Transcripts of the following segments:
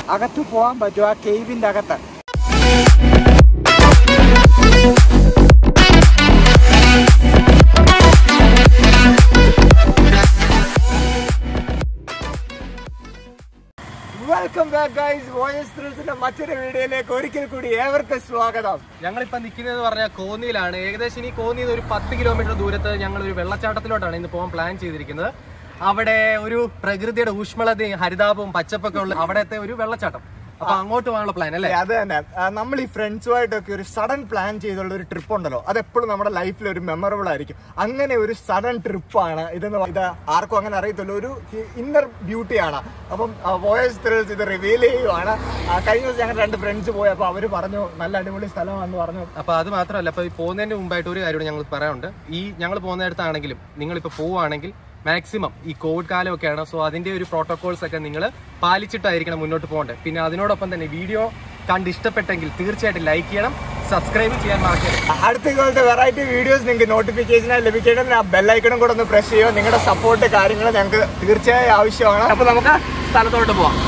അകത്ത് പോകാൻ പറ്റും ആ കേവിന്റെ അകത്ത് വെൽക്കം ബാക്ക് ഗൈസ് വോയിസ് ത്രിൽസിന്റെ മറ്റൊരു വീഡിയോയിലേക്ക് ഒരിക്കൽ കൂടി ഏവർക്കും സ്വാഗതം ഞങ്ങളിപ്പോ നിൽക്കുന്നത് പറഞ്ഞാൽ കോന്നിയിലാണ് ഏകദേശം ഇനി കോന്നിയിൽ ഒരു പത്ത് കിലോമീറ്റർ ദൂരത്ത് ഞങ്ങൾ ഒരു വെള്ളച്ചാട്ടത്തിലോട്ടാണ് ഇന്ന് പോകാൻ പ്ലാൻ ചെയ്തിരിക്കുന്നത് അവിടെ ഒരു പ്രകൃതിയുടെ ഊഷ്മളതയും ഹരിതാപവും പച്ചപ്പൊക്കെ ഉള്ള അവിടത്തെ ഒരു വെള്ളച്ചാട്ടം അപ്പൊ അങ്ങോട്ട് പോകാനുള്ള പ്ലാൻ അല്ലേ അത് തന്നെ ആ, നമ്മൾ ഈ ഫ്രണ്ട്സുമായിട്ടൊക്കെ ഒരു സഡൻ പ്ലാൻ ചെയ്തുള്ള ഒരു ട്രിപ്പ് ഉണ്ടല്ലോ അത് എപ്പോഴും നമ്മുടെ ലൈഫിൽ ഒരു മെമ്മറബിൾ ആയിരിക്കും അങ്ങനെ ഒരു സഡൻ ട്രിപ്പാണ് ഇതെന്ന് പ- ഇത് ആർക്കും അങ്ങനെ അറിയത്തില്ല ഒരു ഇന്നർ ബ്യൂട്ടിയാണ് അപ്പം വോയിസ് ത്രിൽസ് ഇത് റിവീൽ ചെയ്യുവാണ് ആ, കഴിഞ്ഞ ദിവസം ഞങ്ങൾ രണ്ട് ഫ്രണ്ട്സ് പോയി അപ്പൊ അവര് പറഞ്ഞു നല്ല അടിപൊളി സ്ഥലമാണെന്ന് പറഞ്ഞു അപ്പൊ അത് മാത്രമല്ല ഇപ്പൊ ഈ പോകുന്നതിന് മുമ്പായിട്ട് ഒരു കാര്യം ഞങ്ങൾ പറയാനുണ്ട് ഈ ഞങ്ങൾ പോകുന്നിടത്താണെങ്കിലും നിങ്ങൾ ഇപ്പൊ പോവുകയാണെങ്കിൽ മാക്സിമം ഈ കോവിഡ് കാലമൊക്കെയാണ് സോ അതിന്റെ ഒരു പ്രോട്ടോകോൾസ് ഒക്കെ നിങ്ങൾ പാലിച്ചിട്ടായിരിക്കണം മുന്നോട്ട് പോകേണ്ടത് പിന്നെ അതിനോടൊപ്പം തന്നെ വീഡിയോ കണ്ട് ഇഷ്ടപ്പെട്ടെങ്കിൽ തീർച്ചയായിട്ടും ലൈക്ക് ചെയ്യണം സബ്സ്ക്രൈബ് ചെയ്യാൻ മറക്കരുത് അടുത്ത ഇതുപോലത്തെ വെറൈറ്റി വീഡിയോസ് നിങ്ങൾക്ക് നോട്ടിഫിക്കേഷനായി ലഭിക്കേണ്ടത് ആ ബെല്ലൈക്കണും കൂടെ ഒന്ന് പ്രസ് ചെയ്യുമോ നിങ്ങളുടെ സപ്പോർട്ട് കാര്യങ്ങൾ ഞങ്ങൾക്ക് തീർച്ചയായും ആവശ്യമാണ് അപ്പൊ നമുക്ക് സ്ഥലത്തോട്ട് പോവാം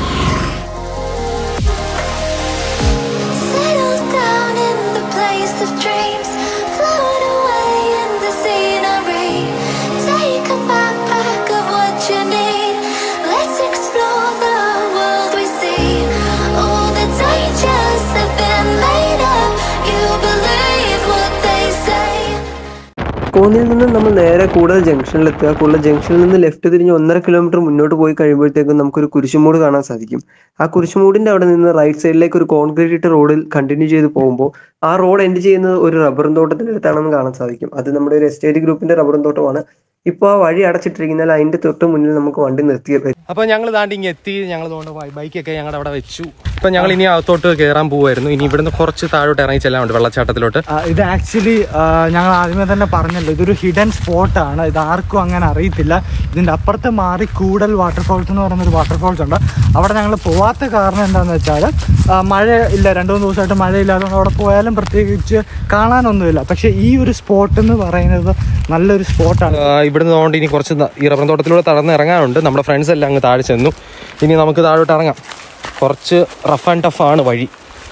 Settle down in the place of dreams. Float away in the scenery. Take a backpack of what you need. Let's explore the world we see. All the dangers have been made up. You believe what they say. കോന്നിയിൽ നിന്ന് നമ്മൾ നേരെ കൂടുതൽ ജംഗ്ഷനിലെത്തുക കൂടുതൽ ജംഗ്ഷനിൽ നിന്ന് left തിരിഞ്ഞ് ഒന്നര കിലോമീറ്റർ മുന്നോട്ട് പോയി കഴിയുമ്പോഴത്തേക്കും നമുക്കൊരു കുരിശുമൂട് കാണാൻ സാധിക്കും ആ കുരിശുമൂടിന്റെ അവിടെ നിന്ന് റൈറ്റ് സൈഡിലേക്ക് ഒരു കോൺക്രീറ്റ് ഇട്ട റോഡിൽ കണ്ടിന്യൂ ചെയ്ത് പോകുമ്പോൾ ആ റോഡ് എൻഡ് ചെയ്യുന്നത് ഒരു റബ്ബറും തോട്ടത്തിന്റെ അടുത്താണെന്ന് കാണാൻ സാധിക്കും അത് നമ്മുടെ ഒരു എസ്റ്റേറ്റ് ഗ്രൂപ്പിന്റെ റബ്ബറും തോട്ടമാണ് ഇപ്പോൾ ആ വഴി അടച്ചിട്ടിരിക്കുന്നതിൽ അതിന്റെ തൊട്ട് മുന്നിൽ നമുക്ക് വണ്ടി നിർത്തിയേ പറ്റും അപ്പൊ ഞങ്ങൾ താണ്ടി ഇങ്ങ് എത്തി ഞങ്ങൾ തോണ്ട് ബൈക്കൊക്കെ ഞങ്ങളുടെ അവിടെ വെച്ചു ഇപ്പൊ ഞങ്ങൾ ഇനി അകത്തോട്ട് കയറാൻ പോവായിരുന്നു ഇനി ഇവിടുന്ന് കുറച്ച് താഴോട്ട് ഇറങ്ങി ചെല്ലാനുണ്ട് വെള്ളച്ചാട്ടത്തിലോട്ട് ആ, ഇത് ആക്ച്വലി ഞങ്ങൾ ആദ്യമേ തന്നെ പറഞ്ഞല്ലോ ഇതൊരു ഹിഡൻ സ്പോട്ടാണ് ഇത് ആർക്കും അങ്ങനെ അറിയത്തില്ല ഇതിൻ്റെ അപ്പുറത്ത് മാറി കൂടൽ വാട്ടർഫോൾസ് എന്ന് പറയുന്നൊരു വാട്ടർഫോൾസ് ഉണ്ട് അവിടെ ഞങ്ങൾ പോവാത്ത കാരണം എന്താണെന്ന് വെച്ചാൽ മഴ ഇല്ല രണ്ട് മൂന്ന് ദിവസമായിട്ട് മഴയില്ലാതെ അവിടെ പോയാലും പ്രത്യേകിച്ച് കാണാനൊന്നുമില്ല പക്ഷേ ഈ ഒരു സ്പോട്ട് എന്ന് പറയുന്നത് നല്ലൊരു സ്പോട്ടാണ് ആ, ഇവിടുന്ന് തോണ്ട് ഇനി കുറച്ച് ന- ഈ റബ്ബർ തോട്ടത്തിലൂടെ തടന്ന് ഇറങ്ങാനുണ്ട് നമ്മുടെ ഫ്രണ്ട്സ് എല്ലാം അങ്ങ് താഴെ ചെന്നു ഇനി നമുക്ക് താഴോട്ട് ഇറങ്ങാം കുറച്ച് റഫ് ആൻഡ് ടഫ് ആണ് വഴി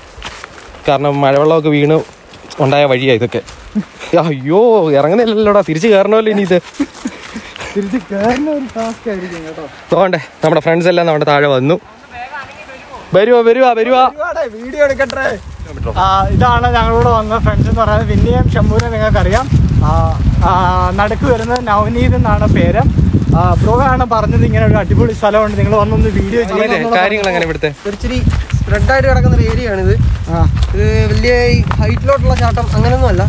കാരണം മഴവെള്ളമൊക്കെ വീണ് ഉണ്ടായ വഴിയാ ഇതൊക്കെ അയ്യോ ഇറങ്ങുന്നില്ലല്ലോടാ തിരിച്ചു കയറണമല്ലോ ഇനി ഇത് തിരിച്ച് കയറുന്ന ഒരു ടാസ്ക് ആയിരിക്കും കേട്ടോ തോണ്ടേ നമ്മുടെ ഫ്രണ്ട്സ് എല്ലാം നമ്മുടെ താഴെ വന്നു വരുവാ വരുവാ വരുവാ വീഡിയോ എടുക്കട്ടെ ആ, ഇതാണ് ഞങ്ങളോട് വന്ന ഫ്രണ്ട്സ് എന്ന് പറയുന്നത് വിന്നിയം ശംഭൂരെ നിങ്ങൾക്കറിയാം ആ, ആ, നടുക്ക് വരുന്നത് നവനീത് എന്നാണ് പേര് ബ്രോ ആണ് പറഞ്ഞത് ഇങ്ങനെ ഒരു അടിപൊളി സ്ഥലമുണ്ട് നിങ്ങൾ വന്നൊന്ന് വീഡിയോ ഇങ്ങനെ കാര്യങ്ങൾ എങ്ങനെ ഇവിടുത്തെ ഇച്ചിരി സ്പ്രെഡ് ആയിട്ട് കിടക്കുന്ന ഒരു ഏരിയ ആണ് ഇത് ആ ഇത് വലിയ ഹൈറ്റിലോട്ടുള്ള ചാട്ടം അങ്ങനെയൊന്നുമല്ല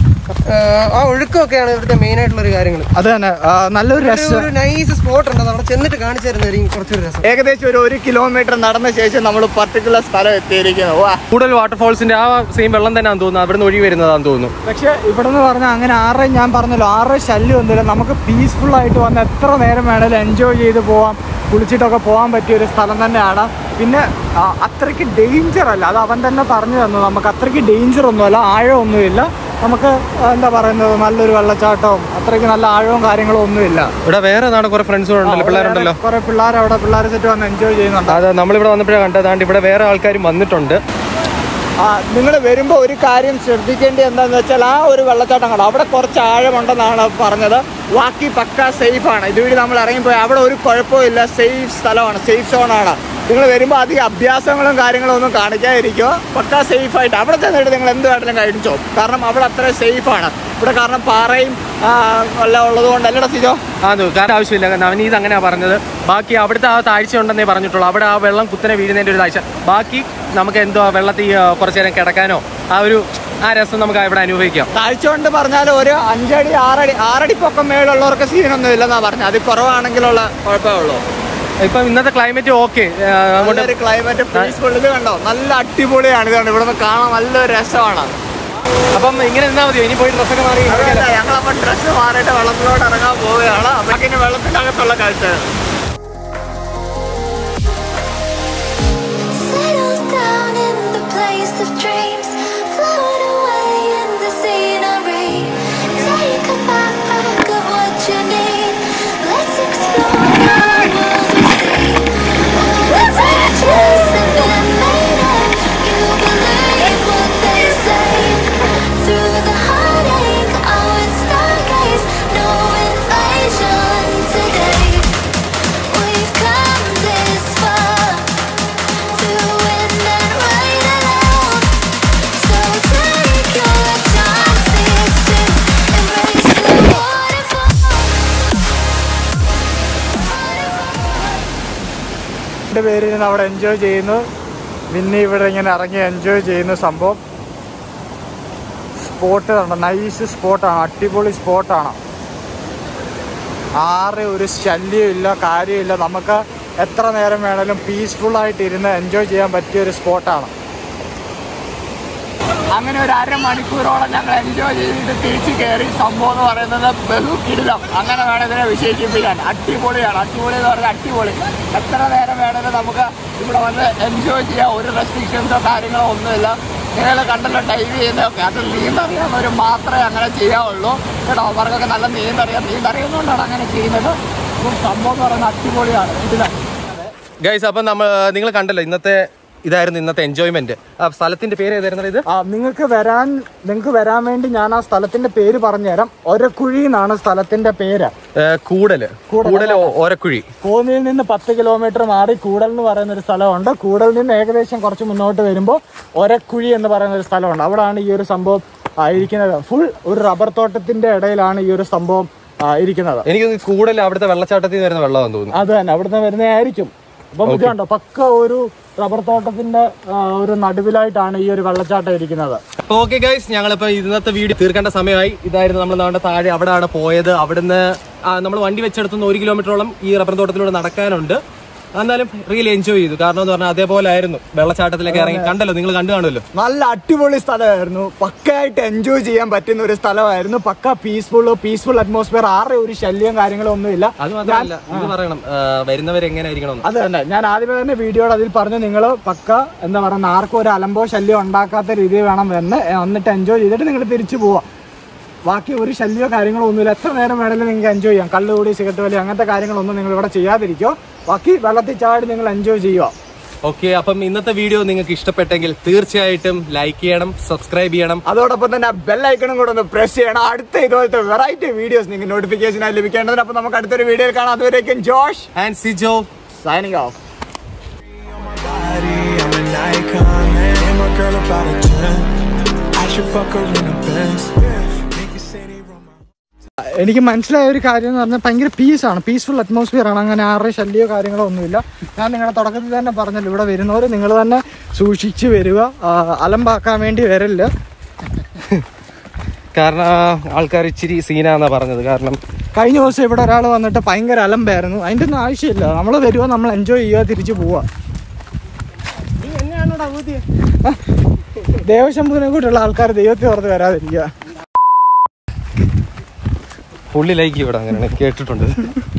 ആ ഒഴുക്കമൊക്കെയാണ് ഇവിടുത്തെ മെയിൻ ആയിട്ടുള്ള ഒരു കാര്യങ്ങൾ അത് തന്നെ ആ, നല്ലൊരു രസം ഒരു നൈസ് സ്പോട്ട് ഉണ്ട് അത് അവിടെ ചെന്നിട്ട് കാണിച്ചു തരുന്നതായിരിക്കും കുറച്ചൊരു രസം ഏകദേശം ഒരു ഒരു കിലോമീറ്റർ നടന്ന ശേഷം നമ്മൾ പർട്ടിക്കുലർ സ്ഥലം എത്തിയിരിക്കുന്നു വാ കൂടുതൽ വാട്ടർഫോൾസിന്റെ ആ സെയിം വെള്ളം തന്നെയാണെന്ന് തോന്നുന്നു അവിടുന്ന് ഒഴി വരുന്നതാന്ന് തോന്നുന്നു പക്ഷെ ഇവിടെ നിന്ന് പറഞ്ഞാൽ അങ്ങനെ ആരുടെ ഞാൻ പറഞ്ഞല്ലോ ആരുടെ ശല്യം ഒന്നുമില്ല നമുക്ക് പീസ്ഫുൾ ആയിട്ട് വന്ന് എത്ര നേരം വേണേലും എൻജോയ് ചെയ്ത് പോവാം കുളിച്ചിട്ടൊക്കെ പോകാൻ പറ്റിയ ഒരു സ്ഥലം തന്നെയാണ് പിന്നെ ആ, അത്രയ്ക്ക് ഡേഞ്ചർ അല്ല അത് അവൻ തന്നെ പറഞ്ഞു തന്നു നമുക്ക് അത്രയ്ക്ക് ഡേഞ്ചർ ഒന്നുമല്ല ആഴമൊന്നുമില്ല നമുക്ക് ആ, എന്താ പറയുന്നത് നല്ലൊരു വെള്ളച്ചാട്ടവും അത്രയ്ക്ക് നല്ല ആഴവും കാര്യങ്ങളും ഒന്നുമില്ല ഇവിടെ വേറെ നാട് കുറെ ഫ്രണ്ട്സ് ഉണ്ടല്ലോ പിള്ളേരുണ്ടല്ലോ കുറെ പിള്ളേർ അവിടെ പിള്ളേർ സെറ്റ് വന്ന് എൻജോയ് ചെയ്യുന്നുണ്ട് അതെ നമ്മളിവിടെ വന്നപ്പോഴേ കണ്ടതാണ്ട് ഇവിടെ വേറെ ആൾക്കാരും വന്നിട്ടുണ്ട് നിങ്ങൾ വരുമ്പോൾ ഒരു കാര്യം ശ്രദ്ധിക്കേണ്ടത് എന്താണെന്ന് വെച്ചാൽ ആ ഒരു വെള്ളച്ചാട്ടം കണ്ടോ അവിടെ കുറച്ച് ആഴമുണ്ടെന്നാണ് പറഞ്ഞത് ബാക്കി പക്ക സേഫ് ആണ് ഇതുവഴി നമ്മൾ ഇറങ്ങിപ്പോയി അവിടെ ഒരു കുഴപ്പമില്ല സേഫ് സ്ഥലമാണ് സേഫ് സോണാണ് നിങ്ങൾ വരുമ്പോൾ അധികം അഭ്യാസങ്ങളും കാര്യങ്ങളും ഒന്നും കാണിക്കാതിരിക്കുക പക്ക സേഫ് ആയിട്ട് അവിടെ ചെന്നിട്ട് നിങ്ങൾ എന്ത് വേണമെങ്കിലും കഴിച്ചോ കാരണം അവിടെ അത്ര സേഫ് ആണ് ഇവിടെ കാരണം പാറയും ആ, എല്ലാം ഉള്ളത് കൊണ്ട് അല്ലടാ സിജോ ആന്നു കാരണം ആവശ്യമില്ല നവനീത് അങ്ങനെയാ പറഞ്ഞത് ബാക്കി അവിടുത്തെ ആ താഴ്ച ഉണ്ടെന്നേ പറഞ്ഞിട്ടുള്ളൂ അവിടെ ആ വെള്ളം കുത്തനെ വീഴുന്നതിന്റെ ഒരു താഴ്ച ബാക്കി നമുക്ക് എന്തോ വെള്ളത്തിൽ ആ, കുറച്ച് നേരം കിടക്കാനോ ആ ഒരു ആ രസം നമുക്ക് ഇവിടെ അനുഭവിക്കാം താഴ്ച കൊണ്ട് പറഞ്ഞാൽ ഒരു അഞ്ചടി ആറടി ആറടി പൊക്കം മേളുള്ളവർക്ക് സീനൊന്നും ഇല്ലെന്നാ പറഞ്ഞത് അത് കുറവാണെങ്കിലുള്ള കുഴപ്പമേ ഉള്ളൂ ഇപ്പം ഇന്നത്തെ ക്ലൈമറ്റ് ഓക്കെ അതുകൊണ്ട് നല്ലൊരു ക്ലൈമറ്റ് പീസ്ഫുൾ ഇത് കണ്ടോ നല്ല അടിപൊളിയാണ് ഇതാണ് ഇവിടെ നിന്ന് കാണാൻ നല്ലൊരു രസമാണ് അപ്പം ഇങ്ങനെ നിന്നാ മതിയോ ഇനി പോയി ഡ്രസ്സൊക്കെ മാറി ഞങ്ങളപ്പോൾ ഡ്രസ്സ് മാറിയിട്ട് വെള്ളത്തിലോട്ട് ഇറങ്ങാൻ പോവുകയാണ് അപ്പൊ ഇനി വെള്ളത്തിന്റെ അകത്തുള്ള കാഴ്ച Settle down in the place of dreams. Float away in the scenery. Take a backpack of what you need. Let's explore the world we see. All the dangers have been made രണ്ടുപേരിരുന്ന് അവിടെ enjoy ചെയ്യുന്നു പിന്നെ ഇവിടെ ഇങ്ങനെ ഇറങ്ങി enjoy ചെയ്യുന്ന സംഭവം spot കണ്ടോ nice സ്പോട്ടാണ് അടിപൊളി സ്പോട്ടാണ് ആരെ ഒരു ശല്യമില്ല കാര്യമില്ല നമുക്ക് എത്ര നേരം വേണേലും പീസ്ഫുൾ ആയിട്ട് ഇരുന്ന് എൻജോയ് ചെയ്യാൻ പറ്റിയ ഒരു സ്പോട്ടാണ് അങ്ങനെ ഒരു അരമണിക്കൂറോളം ഞങ്ങൾ എൻജോയ് ചെയ്തിട്ട് തിരിച്ച് കയറി സംഭവം എന്ന് പറയുന്നത് ബഹു കിടിലം അങ്ങനെ വേണം ഇതിനെ വിശേഷിപ്പിക്കാൻ അടിപൊളിയാണ് അടിപൊളി എന്ന് പറഞ്ഞാൽ അടിപൊളി എത്ര നേരം വേണേലും നമുക്ക് ഇവിടെ വന്ന് എൻജോയ് ചെയ്യാം ഒരു റെസ്ട്രിക്ഷൻസോ കാര്യങ്ങളോ ഒന്നുമില്ല നിങ്ങൾ കണ്ടല്ലോ ഡൈവ് ചെയ്യുന്നതൊക്കെ അത് നീന്തറിയാവുന്നവർ മാത്രമേ അങ്ങനെ ചെയ്യാവുള്ളൂ കേട്ടോ അവർക്കൊക്കെ നല്ല നീന്തറിയാം നീന്തറിയുന്നതുകൊണ്ടാണ് അങ്ങനെ ചെയ്യുന്നത് അപ്പം സംഭവം എന്ന് പറയുന്നത് അടിപൊളിയാണ് ഇതിലാണ് ഗൈസ് അപ്പം നമ്മൾ നിങ്ങൾ കണ്ടല്ലോ ഇന്നത്തെ ഇതായിരുന്നു ഇന്നത്തെ എൻജോയ്മെന്റ് സ്ഥലത്തിന്റെ പേര് ഏതായിരുന്നു ഇത് ആ നിങ്ങൾക്ക് വരാൻ നിങ്ങൾക്ക് വരാൻ വേണ്ടി ഞാൻ ആ സ്ഥലത്തിന്റെ പേര് പറഞ്ഞുതരാം ഒരക്കുഴി എന്നാണ് സ്ഥലത്തിന്റെ പേര് ഏ, കൂടല് കൂടല് ഓ- ഓരക്കുഴി കോന്നിയിൽ നിന്ന് പത്ത് കിലോമീറ്റർ മാറി കൂടൽ എന്ന് പറയുന്ന ഒരു സ്ഥലമുണ്ട് കൂടലിൽ നിന്ന് ഏകദേശം കുറച്ച് മുന്നോട്ട് വരുമ്പോൾ ഒരക്കുഴി എന്ന് പറയുന്ന ഒരു സ്ഥലമുണ്ട് അവിടെയാണ് ഈ ഒരു സംഭവം ആ, ഇരിക്കുന്നത് ഫുൾ ഒരു റബ്ബർ തോട്ടത്തിന്റെ ഇടയിലാണ് ഈ ഒരു സംഭവം ആ, ഇരിക്കുന്നത് എനിക്ക് തോന്നുന്നു ഈ കൂടല് അവിടുത്തെ വെള്ളച്ചാട്ടത്തിൽ നിന്ന് വരുന്ന വെള്ളമാണെന്ന് തോന്നുന്നു അത് തന്നെ അവിടുന്ന് വരുന്നതായിരിക്കും അപ്പം ഇത് കണ്ടോ പക്ക ഒരു റബ്ബർ തോട്ടത്തിന്റെ ആ, ഒരു നടുവിലായിട്ടാണ് ഈ ഒരു വെള്ളച്ചാട്ടം ഇരിക്കുന്നത് ഓക്കെ ഗൈസ് ഞങ്ങളിപ്പോ ഇന്നത്തെ വീഡിയോ തീർക്കേണ്ട സമയമായി ഇതായിരുന്നു നമ്മൾ നമ്മുടെ താഴെ അവിടെയാണ് പോയത് അവിടുന്ന് നമ്മൾ വണ്ടി വെച്ചെടുത്തുനിന്ന് ഒരു കിലോമീറ്ററോളം ഈ റബ്ബർ തോട്ടത്തിലൂടെ നടക്കാനുണ്ട് എന്നാലും റിയലി എൻജോയ് ചെയ്തു കാരണം എന്ന് പറഞ്ഞാൽ അതേപോലെ ആയിരുന്നു വെള്ളച്ചാട്ടത്തിലേക്ക് ഇറങ്ങി കണ്ടല്ലോ നിങ്ങൾ കണ്ടു കാണുമല്ലോ നല്ല അടിപൊളി സ്ഥലമായിരുന്നു പക്കയായിട്ട് എൻജോയ് ചെയ്യാൻ പറ്റുന്ന ഒരു സ്ഥലമായിരുന്നു പക്ക പീസ്ഫുൾ പീസ്ഫുൾ അറ്റ്മോസ്ഫിയർ ആരുടെ ഒരു ശല്യം കാര്യങ്ങളോ ഒന്നുമില്ല അത് മാത്രമല്ല ഇത് പറയണം വരുന്നവർ എങ്ങനെ ആയിരിക്കണം അത് തന്നെ ഞാൻ ആദ്യമേ തന്നെ വീഡിയോയുടെ അതിൽ പറഞ്ഞു നിങ്ങൾ പക്ക എന്താ പറയുക ആർക്കും ഒരു അലമ്പോ ശല്യം ഉണ്ടാക്കാത്ത രീതിയിൽ വേണം വന്ന് വന്നിട്ട് എൻജോയ് ചെയ്തിട്ട് നിങ്ങൾ തിരിച്ചു പോവാം ബാക്കി ഒരു ശല്യമോ കാര്യങ്ങളോ ഒന്നുമില്ല എത്ര നേരം വേണമെങ്കിലും നിങ്ങൾക്ക് എൻജോയ് ചെയ്യാം കള്ളുകൂടി സിഗരറ്റ് വലി അങ്ങനത്തെ കാര്യങ്ങളൊന്നും നിങ്ങൾ ഇവിടെ ചെയ്യാതിരിക്കോ ബാക്കി വെള്ളത്തിൽ ചാടി നിങ്ങൾ എൻജോയ് ചെയ്യുക ഓക്കെ അപ്പം ഇന്നത്തെ വീഡിയോ നിങ്ങൾക്ക് ഇഷ്ടപ്പെട്ടെങ്കിൽ തീർച്ചയായിട്ടും ലൈക്ക് ചെയ്യണം സബ്സ്ക്രൈബ് ചെയ്യണം അതോടൊപ്പം തന്നെ ബെല്ലൈക്കണും കൂടെ ഒന്ന് പ്രസ് ചെയ്യണം അടുത്ത ഇതുപോലത്തെ വെറൈറ്റി വീഡിയോസ് നിങ്ങൾക്ക് നോട്ടിഫിക്കേഷനായി ലഭിക്കേണ്ടതിന് അപ്പോൾ നമുക്ക് അടുത്തൊരു വീഡിയോയിൽ കാണാം അതുവരേക്കും Josh and Sijo signing off body, I'm an icon, man. And my girl about a 10. I should fuck her in a Benz. Niggas say they run my എനിക്ക് മനസ്സിലായ ഒരു കാര്യം എന്ന് പറഞ്ഞാൽ ഭയങ്കര പീസാണ് പീസ്ഫുൾ അറ്റ്മോസ്ഫിയർ ആണ് അങ്ങനെ ആരുടെ ശല്യമോ കാര്യങ്ങളോ ഒന്നുമില്ല ഞാൻ നിങ്ങളുടെ തുടക്കത്തിൽ തന്നെ പറഞ്ഞല്ലോ ഇവിടെ വരുന്നവർ നിങ്ങൾ തന്നെ സൂക്ഷിച്ച് വരിക ആ, അലമ്പാക്കാൻ വേണ്ടി വരല്ല കാരണം ആൾക്കാർ ഇച്ചിരി സീനാന്നാ പറഞ്ഞത് കാരണം കഴിഞ്ഞ ദിവസം ഇവിടെ ഒരാൾ വന്നിട്ട് ഭയങ്കര അലമ്പായിരുന്നു അതിൻ്റെ ഒന്നും ആവശ്യമില്ല നമ്മൾ വരുക നമ്മൾ എൻജോയ് ചെയ്യുക തിരിച്ചു പോവുക ആ, ദേവശംഭുവിനെ കൂട്ടുള്ള ആൾക്കാർ ദൈവത്തെ ഓർത്ത് വരാതിരിക്കുക പുള്ളി ലൈക്ക് ഇവിടെ അങ്ങനെയാണ് കേട്ടിട്ടുണ്ട്